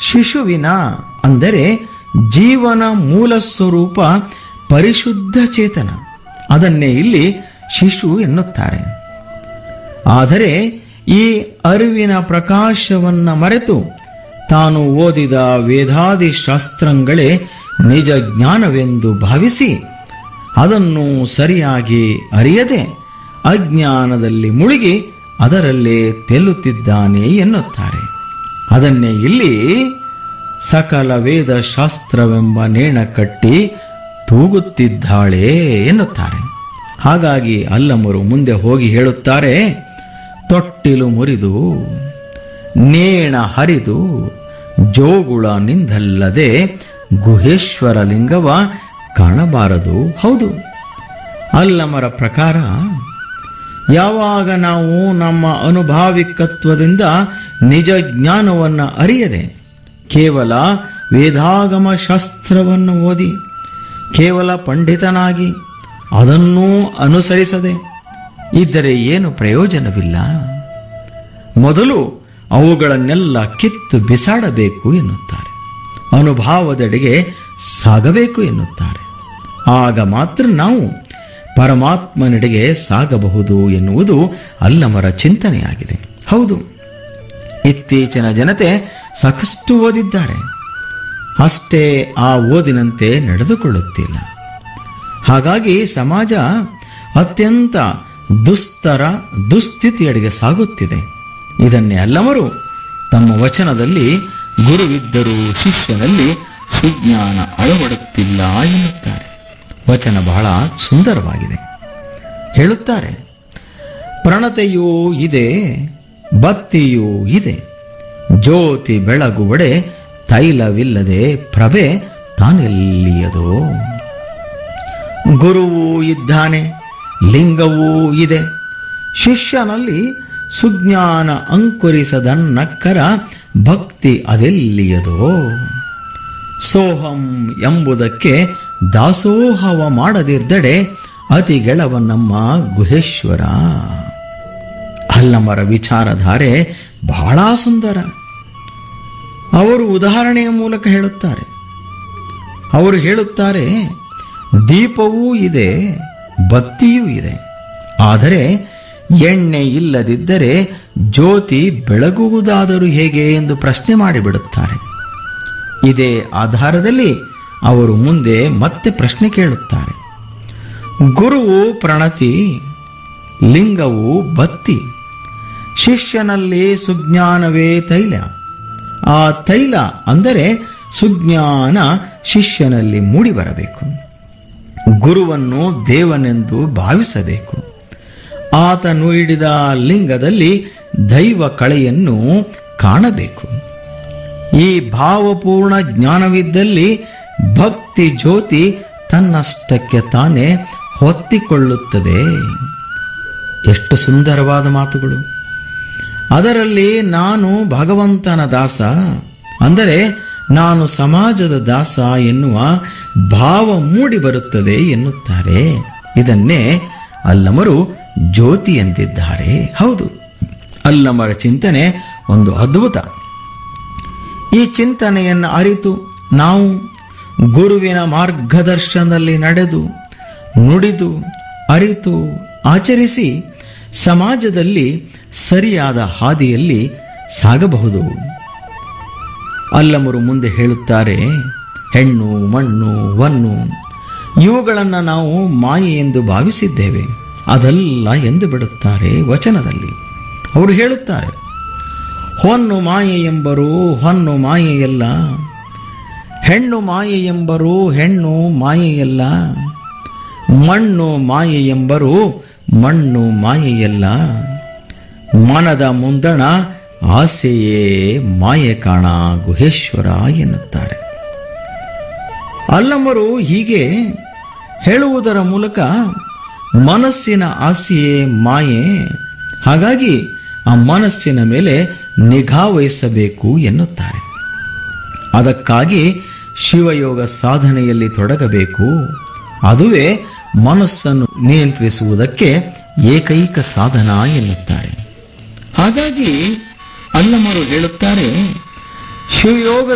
ಶಿಶುವಿನ ಅಂದರೆ ಜೀವನ ಮೂಲ ಸ್ವರೂಪ ಪರಿಶುದ್ಧ ಚೇತನ ಅದನ್ನೇ ಇಲ್ಲಿ ಶಿಶು ಎನ್ನುತ್ತಾರೆ ಆದರೆ ಈ ಅರಿವಿನ ಪ್ರಕಾಶವನ್ನ ಮರೆತು ತಾನು ಓದಿದ ವೇದಾದಿ ಶಾಸ್ತ್ರಗಳೇ ನಿಜ ಜ್ಞಾನವೆಂದು ಭಾವಿಸಿ ಅದನ್ನು ಸರಿಯಾಗಿ ಅರಿಯದೆ ಅಜ್ಞಾನದಲ್ಲಿ ಮುಳುಗಿ ಅದರಲ್ಲೇ ತೆಲ್ಲುತ್ತಿದ್ದಾನೆ ಎನ್ನುತ್ತಾರೆ ಅದನ್ನೇ ಇಲ್ಲಿ ಸಕಲ ವೇದ ಶಾಸ್ತ್ರವೆಂಬ ನೇಣ ಕಟ್ಟಿ ತೂಗುತ್ತಿದ್ದಾಳೆ ಎನ್ನುತ್ತಾರೆ ಹಾಗಾಗಿ ಅಲ್ಲಮರು ಮುಂದೆ ಹೋಗಿ ಹೇಳುತ್ತಾರೆ ತೊಟ್ಟಿಲು ಮುರಿದು ನೇಣ ಹರಿದು ಜೋಗುಳ ನಿಂದಲ್ಲದೆ ಗುಹೇಶ್ವರ ಲಿಂಗವ ಕಾಣಬಾರದು ಹೌದು ಅಲ್ಲಮರ ಪ್ರಕಾರ ಯಾವಾಗ ನಾವು ನಮ್ಮ ಅನುಭಾವಿಕತ್ವದಿಂದ ನಿಜ ಜ್ಞಾನವನ್ನು ಅರಿಯದೆ ಕೇವಲ ವೇದಾಗಮ ಶಾಸ್ತ್ರವನ್ನು ಓದಿ ಕೇವಲ ಪಂಡಿತನಾಗಿ ಅದನ್ನೂ ಅನುಸರಿಸದೆ ಇದ್ದರೆ ಏನು ಪ್ರಯೋಜನವಿಲ್ಲ ಮೊದಲು ಅವುಗಳನ್ನೆಲ್ಲ ಕಿತ್ತು ಬಿಸಾಡಬೇಕು ಎನ್ನುತ್ತಾರೆ ಅನುಭಾವದೆಡೆಗೆ ಸಾಗಬೇಕು ಎನ್ನುತ್ತಾರೆ ಆಗ ಮಾತ್ರ ನಾವು ಪರಮಾತ್ಮನೆಡೆಗೆ ಸಾಗಬಹುದು ಎನ್ನುವುದು ಅಲ್ಲಮರ ಚಿಂತನೆಯಾಗಿದೆ ಹೌದು ಇತ್ತೀಚಿನ ಜನತೆ ಸಾಕಷ್ಟು ಓದಿದ್ದಾರೆ ಅಷ್ಟೇ ಆ ಓದಿನಂತೆ ನಡೆದುಕೊಳ್ಳುತ್ತಿಲ್ಲ ಹಾಗಾಗಿ ಸಮಾಜ ಅತ್ಯಂತ ದುಸ್ತರ ದುಸ್ಥಿತಿಯಡೆಗೆ ಸಾಗುತ್ತಿದೆ ಇದನ್ನೇ ಅಲ್ಲಮರು ತಮ್ಮ ವಚನದಲ್ಲಿ ಗುರುವಿದ್ದರೂ ಶಿಷ್ಯನಲ್ಲಿ ಸುಜ್ಞಾನ ಅಳವಡುತ್ತಿಲ್ಲ ಎನ್ನುತ್ತಾರೆ ವಚನ ಬಹಳ ಸುಂದರವಾಗಿದೆ ಹೇಳುತ್ತಾರೆ ಪ್ರಣತೆಯೂ ಇದೆ ಬತ್ತಿಯೂ ಇದೆ ಜ್ಯೋತಿ ಬೆಳಗುವಡೆ ತೈಲವಿಲ್ಲದೆ ಪ್ರಭೆ ತಾನೆಲ್ಲಿಯದೋ ಗುರುವೂ ಇದ್ದಾನೆ ಲಿಂಗವೂ ಇದೆ ಶಿಷ್ಯನಲ್ಲಿ ಸುಜ್ಞಾನ ಅಂಕುರಿಸದನ್ನಕ್ಕರ ಭಕ್ತಿ ಅದೆಲ್ಲಿಯದೋ ಸೋಹಂ ಎಂಬುದಕ್ಕೆ ದಾಸೋಹವ ಮಾಡದಿರ್ದಡೆ ಅತಿಗೆಳವ ನಮ್ಮ ಗುಹೇಶ್ವರ ಅಲ್ಲಮರ ವಿಚಾರಧಾರೆ ಬಹಳ ಸುಂದರ ಅವರು ಉದಾಹರಣೆಯ ಮೂಲಕ ಹೇಳುತ್ತಾರೆ ಅವರು ಹೇಳುತ್ತಾರೆ ದೀಪವೂ ಇದೆ ಬತ್ತಿಯೂ ಇದೆ ಆದರೆ ಎಣ್ಣೆ ಇಲ್ಲದಿದ್ದರೆ ಜ್ಯೋತಿ ಬೆಳಗುವುದಾದರೂ ಹೇಗೆ ಎಂದು ಪ್ರಶ್ನೆ ಮಾಡಿಬಿಡುತ್ತಾರೆ ಇದೇ ಆಧಾರದಲ್ಲಿ ಅವರು ಮುಂದೆ ಮತ್ತೆ ಪ್ರಶ್ನೆ ಕೇಳುತ್ತಾರೆ ಗುರುವು ಪ್ರಣತಿ ಲಿಂಗವು ಬತ್ತಿ ಶಿಷ್ಯನಲ್ಲಿ ಸುಜ್ಞಾನವೇ ತೈಲ ಆ ತೈಲ ಅಂದರೆ ಸುಜ್ಞಾನ ಶಿಷ್ಯನಲ್ಲಿ ಮೂಡಿಬರಬೇಕು ಗುರುವನ್ನು ದೇವನೆಂದು ಭಾವಿಸಬೇಕು ಆತ ನೀಡಿದ ಲಿಂಗದಲ್ಲಿ ದೈವ ಕಳೆಯನ್ನು ಕಾಣಬೇಕು ಈ ಭಾವಪೂರ್ಣ ಜ್ಞಾನವಿದ್ದಲ್ಲಿ ಭಕ್ತಿ ಜ್ಯೋತಿ ತನ್ನಷ್ಟಕ್ಕೆ ತಾನೇ ಹೊತ್ತಿಕೊಳ್ಳುತ್ತದೆ ಎಷ್ಟು ಸುಂದರವಾದ ಮಾತುಗಳು ಅದರಲ್ಲಿ ನಾನು ಭಗವಂತನ ದಾಸ ಅಂದರೆ ನಾನು ಸಮಾಜದ ದಾಸ ಎನ್ನುವ ಭಾವ ಮೂಡಿ ಬರುತ್ತದೆ ಎನ್ನುತ್ತಾರೆ ಇದನ್ನೇ ಅಲ್ಲಮರು ಜ್ಯೋತಿ ಎಂದಿದ್ದಾರೆ ಹೌದು ಅಲ್ಲಮರ ಚಿಂತನೆ ಒಂದು ಅದ್ಭುತ ಈ ಚಿಂತನೆಯನ್ನು ಅರಿತು ನಾವು ಗುರುವಿನ ಮಾರ್ಗದರ್ಶನದಲ್ಲಿ ನಡೆದು ನುಡಿದು ಅರಿತು ಆಚರಿಸಿ ಸಮಾಜದಲ್ಲಿ ಸರಿಯಾದ ಹಾದಿಯಲ್ಲಿ ಸಾಗಬಹುದು ಅಲ್ಲಮರು ಮುಂದೆ ಹೇಳುತ್ತಾರೆ ಹೆಣ್ಣು ಮಣ್ಣು ವನ್ನು ಇವುಗಳನ್ನು ನಾವು ಮಾಯೆ ಎಂದು ಭಾವಿಸಿದ್ದೇವೆ ಅದಲ್ಲ ಎಂದು ಬಿಡುತ್ತಾರೆ ವಚನದಲ್ಲಿ ಅವರು ಹೇಳುತ್ತಾರೆ ಹೊನ್ನು ಮಾಯೆ ಎಂಬರು ಹೊನ್ನು ಮಾಯೆಯಲ್ಲ ಹೆಣ್ಣು ಮಾಯೆ ಎಂಬರು ಹೆಣ್ಣು ಮಾಯೆಯಲ್ಲ ಮಣ್ಣು ಮಾಯೆ ಎಂಬರು ಮಣ್ಣು ಮಾಯೆಯಲ್ಲ ಮನದ ಮುಂದಣ ಆಸೆಯೇ ಮಾಯೆ ಕಾಣ ಗುಹೇಶ್ವರ ಎನ್ನುತ್ತಾರೆ ಅಲ್ಲಮರು ಹೀಗೆ ಹೇಳುವುದರ ಮೂಲಕ ಮನಸ್ಸಿನ ಆಸೆಯೇ ಮಾಯೆ ಹಾಗಾಗಿ ಆ ಮನಸ್ಸಿನ ಮೇಲೆ ನಿಗಾ ವಹಿಸಬೇಕು ಎನ್ನುತ್ತಾರೆ ಅದಕ್ಕಾಗಿ ಶಿವಯೋಗ ಸಾಧನೆಯಲ್ಲಿ ತೊಡಗಬೇಕು ಅದುವೇ ಮನಸ್ಸನ್ನು ನಿಯಂತ್ರಿಸುವುದಕ್ಕೆ ಏಕೈಕ ಸಾಧನ ಎನ್ನುತ್ತಾರೆ ಹಾಗಾಗಿ ಅಲ್ಲಮರು ಹೇಳುತ್ತಾರೆ ಶಿವಯೋಗ